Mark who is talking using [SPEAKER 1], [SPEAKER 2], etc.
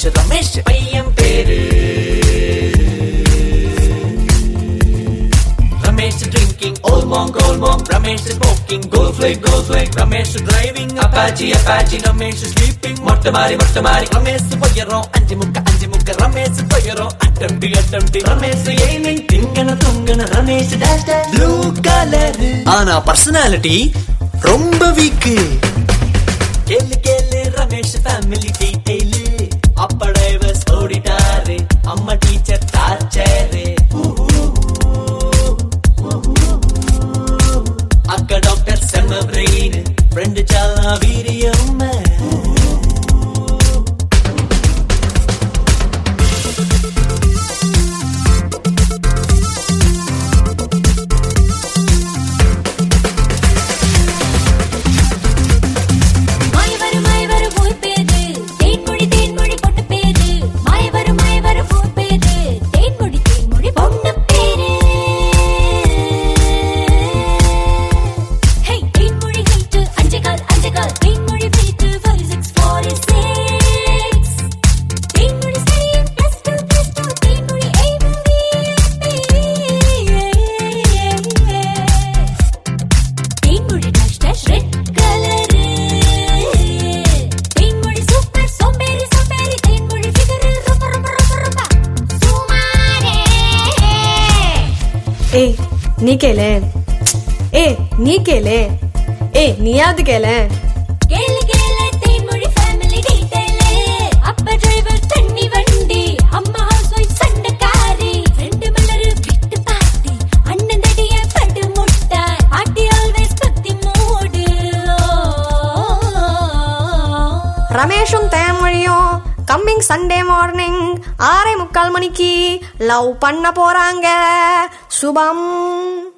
[SPEAKER 1] ரமேஷ் ரமேஷ் பையன் பேரு Ramesh drinking, old monk, old monk. Ramesh smoking, gold flake, gold flake. Ramesh driving, Apache, Apache. Ramesh sleeping, மொட்டை மாறி மொட்டை மாறி ரமேஷ் போயிடும் அஞ்சு முக்க அஞ்சு முக்க ரமேஷ் போயிடும் அட்டம்டி அட்டம்டி ரமேஷ் ஏனிங் திங்கன தொங்கன Ramesh dash dash blue colour ஆனா பர்சனாலிட்டி ரொம்ப வீக்கு கேளு கேளு ரமேஷ் ஃபேமிலி டீடைல் அப்பா டைவர்ஸ் ஓடிட்டாரு அம்மா டீச்சர் டார்ச்சரு அக்கா டாக்டர் செம்ம பிரெயின் ஃப்ரெண்டு சாலா வீரியம்
[SPEAKER 2] மாயவரு மாயவரு ஊர் பேரு தேன்மொழி தேன்மொழி பொண்ணு பேரு மாயவரு மாயவரு ஊர் பேரு தேன்மொழி தேன்மொழி பொண்ணு பேரு ஹே தேன்மொழி ஹைட்டு அஞ்சு கால் அஞ்சு கால் Thenmozhi weight forty six forty six Thenmozhi studying plus two plus two Thenmozhi Thenmozhi dash dash red colour Thenmozhi super சோம்பேறி சோம்பேறி தேன்மொழி ஃபிகர் ரொம்ப ரொம்ப ரொம்ப ரொம்ப சுமாரே
[SPEAKER 3] ஏய் நீ கேளு ஏய் நீ கேளு ஏய் நீயாவது கேளு
[SPEAKER 2] கேளு கேளு தேன்மொழி ஃபேமிலி டீடைல் அப்பா டிரைவர் தண்ணி வண்டி அம்மா ஹவுஸ் ஒய்ஃப் சண்டைக்காரி ரெண்டு மலரு விட்டு பாட்டி அண்ணன் தடிய படு முட்டை பாட்டி ஆல்வேஸ் பத்தி மூடு
[SPEAKER 3] ரமேஷும் தேன்மொழியும் கம்மிங் சண்டே மார்னிங் ஆறே முக்கால் மணிக்கு லவ் பண்ண போறாங்க சுபம்